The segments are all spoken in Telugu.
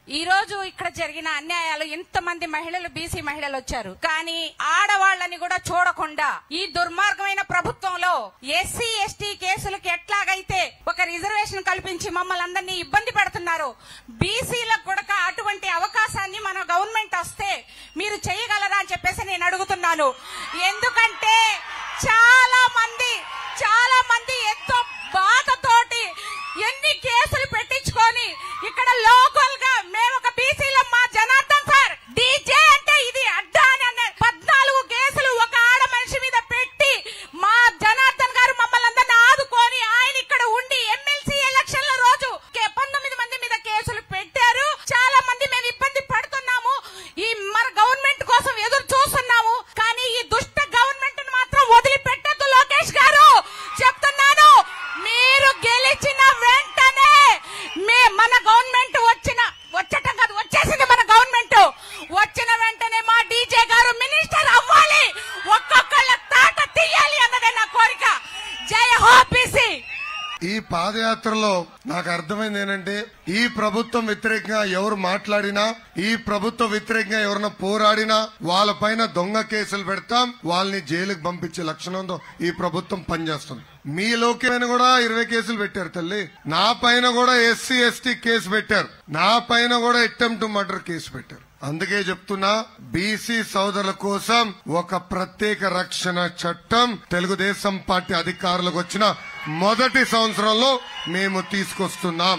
ఈ రోజు ఇక్కడ జరిగిన అన్యాయాలు ఇంతమంది మహిళలు బీసీ మహిళలు వచ్చారు కానీ ఆడవాళ్ళని కూడా చూడకుండా ఈ దుర్మార్గమైన ప్రభుత్వంలో ఎస్సీ ఎస్టీ కేసులకు ఎట్లాగైతే ఒక రిజర్వేషన్ కల్పించి మమ్మల్ని అందరినీ ఇబ్బంది పెడుతున్నారు బీసీలకు కూడా అటువంటి అవకాశాన్ని మన గవర్నమెంట్ వస్తే మీరు చేయగలరా అని చెప్పేసి నేను అడుగుతున్నాను ఎందుకంటే చాలా మంది చాలా మంది ఎంతో బాధతోటి ఎన్ని కేసులు పెట్టించుకొని ఇక్కడ లోకల్ గా మేము ఒక బీసీలో మా జనార్దన్ సార్ డీజే అంటే ఇది అడ్డా అని అనే పద్నాలుగు కేసులు ఒక ఆడ మనిషి మీద పెట్టి మా జనార్దన్ గారు మమ్మల్ని అందరిని ఆదుకొని ఆయన ఇక్కడ ఉండి ఎమ్మెల్సీ ఎలక్షన్ల రోజు కే- పంతొమ్మిది మంది మీద కేసులు పెట్టారు చాలా మంది మేము ఇబ్బంది పడుతున్నాము ఈ మన గవర్నమెంట్ కోసం ఎదురు చూస్తున్నాము కానీ ఈ దుష్ట గవర్నమెంట్ మాత్రం వదిలిపెట్టద్దు లోకేష్ గారు చెప్తున్నాను మీరు గెలిచిన వెంటనే మే మన గవర్నమెంట్ వచ్చిన వచ్చటం కాదు వచ్చేసింది మన గవర్నమెంట్ వచ్చిన వెంటనే మా డీజే గారు మినిస్టర్ అవ్వాలి ఒక్కొక్కళ్ళ తాట తీయాలి అన్నదే నా కోరిక జై హో బీసీ ఈ పాదయాత్రలో నాకు అర్థమైంది ఏంటంటే ఈ ప్రభుత్వం వ్యతిరేకంగా ఎవరు మాట్లాడినా ఈ ప్రభుత్వ వ్యతిరేకంగా ఎవరైనా పోరాడినా వాళ్ళపైన దొంగ కేసులు పెడతాం వాళ్ళని జైలుకు పంపించే లక్షణంతో ఈ ప్రభుత్వం పనిచేస్తుంది మీలోకి పైన కూడా ఇరవై కేసులు పెట్టారు తల్లి నా పైన కూడా ఎస్సీ ఎస్టీ కేసు పెట్టారు నా పైన కూడా అటెంప్ట్ మర్డర్ కేసు పెట్టారు అందుకే చెప్తున్నా బీసీ సోదరుల కోసం ఒక ప్రత్యేక రక్షణ చట్టం తెలుగుదేశం పార్టీ అధికారులకు వచ్చిన మొదటి సంవత్సరంలో మేము తీసుకొస్తున్నాం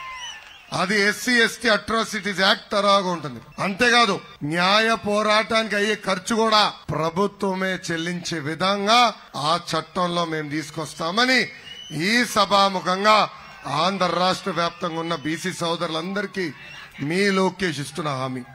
అది ఎస్సీ ఎస్టీ అట్రాసిటీస్ యాక్ట్ తరహాగా ఉంటుంది అంతేకాదు న్యాయ పోరాటానికి అయ్యే ఖర్చు కూడా ప్రభుత్వమే చెల్లించే విధంగా ఆ చట్టంలో మేము తీసుకొస్తామని ఈ సభాముఖంగా ఆంధ్ర రాష్ట్ర వ్యాప్తంగా ఉన్న బీసీ సోదరులందరికీ మీ లోకేష్ ఇస్తున్న హామీ